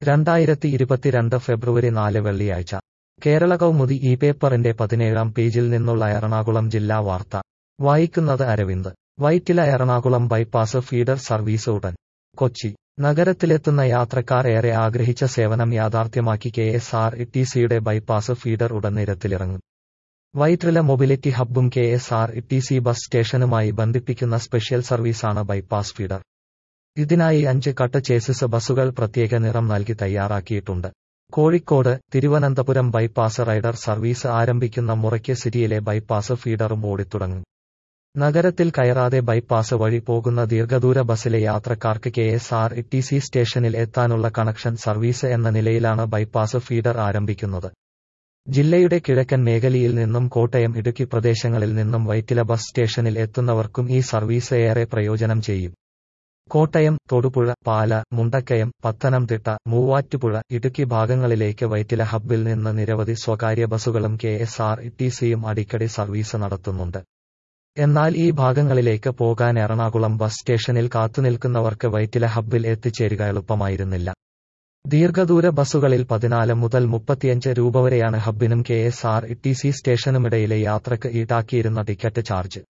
രണ്ടായിരത്തി ഇരുപത്തിരണ്ട് ഫെബ്രുവരി നാല് വെള്ളിയാഴ്ച കേരള കൗമുദി ഈ പേപ്പറിന്റെ പതിനേഴാം പേജിൽ നിന്നുള്ള എറണാകുളം ജില്ലാ വാർത്ത വായിക്കുന്നത് Aravind Vyttila Ernakulam bypass feeder service ഉടൻ കൊച്ചി നഗരത്തിലെത്തുന്ന യാത്രക്കാർ ഏറെ ആഗ്രഹിച്ച സേവനം യാഥാർത്ഥ്യമാക്കി കെ എസ് ആർ ടി സിയുടെ ബൈപ്പാസ് ഫീഡർ ഉടൻ നിരത്തിലിറങ്ങും വൈറ്റില മൊബിലിറ്റി ഹബ്ബും K S R T C bus സ്റ്റേഷനുമായി ബന്ധിപ്പിക്കുന്ന സ്പെഷ്യൽ സർവീസാണ് ബൈപ്പാസ് ഫീഡർ ഇതിനായി അഞ്ച് കട്ട് ചേസിസ് ബസ്സുകൾ പ്രത്യേക നിറം നൽകി തയ്യാറാക്കിയിട്ടുണ്ട് Kozhikode Thiruvananthapuram bypass rider service ആരംഭിക്കുന്ന മുറയ്ക്ക് സിറ്റിയിലെ ബൈപ്പാസ് ഫീഡറും ഓടിത്തുടങ്ങും നഗരത്തിൽ കയറാതെ ബൈപ്പാസ് വഴി പോകുന്ന ദീർഘദൂര ബസ്സിലെ യാത്രക്കാർക്ക് K S R T C സ്റ്റേഷനിൽ എത്താനുള്ള കണക്ഷൻ സർവീസ് എന്ന നിലയിലാണ് ബൈപ്പാസ് ഫീഡർ ആരംഭിക്കുന്നത് ജില്ലയുടെ കിഴക്കൻ മേഖലയിൽ നിന്നും കോട്ടയം ഇടുക്കി പ്രദേശങ്ങളിൽ നിന്നും വൈറ്റില ബസ് സ്റ്റേഷനിൽ എത്തുന്നവർക്കും ഈ സർവീസ് ഏറെ പ്രയോജനം ചെയ്യും കോട്ടയം തൊടുപുഴ പാല മുണ്ടക്കയം പത്തനംതിട്ട മൂവാറ്റുപുഴ ഇടുക്കി ഭാഗങ്ങളിലേക്ക് വൈറ്റില ഹബ്ബിൽ നിന്ന് നിരവധി സ്വകാര്യ ബസ്സുകളും കെ എസ് ആർ ടി സിയും അടിക്കടി സർവീസ് നടത്തുന്നുണ്ട് എന്നാൽ ഈ ഭാഗങ്ങളിലേക്ക് പോകാൻ എറണാകുളം ബസ് സ്റ്റേഷനിൽ കാത്തുനിൽക്കുന്നവർക്ക് വൈറ്റില ഹബ്ബിൽ എത്തിച്ചേരുക എളുപ്പമായിരുന്നില്ല ദീർഘദൂര ബസ്സുകളിൽ പതിനാല് മുതൽ മുപ്പത്തിയഞ്ച് രൂപ വരെയാണ് ഹബ്ബിനും K S R T C സ്റ്റേഷനുമിടയിലെ യാത്രക്ക് ഈടാക്കിയിരുന്ന ടിക്കറ്റ് ചാർജ്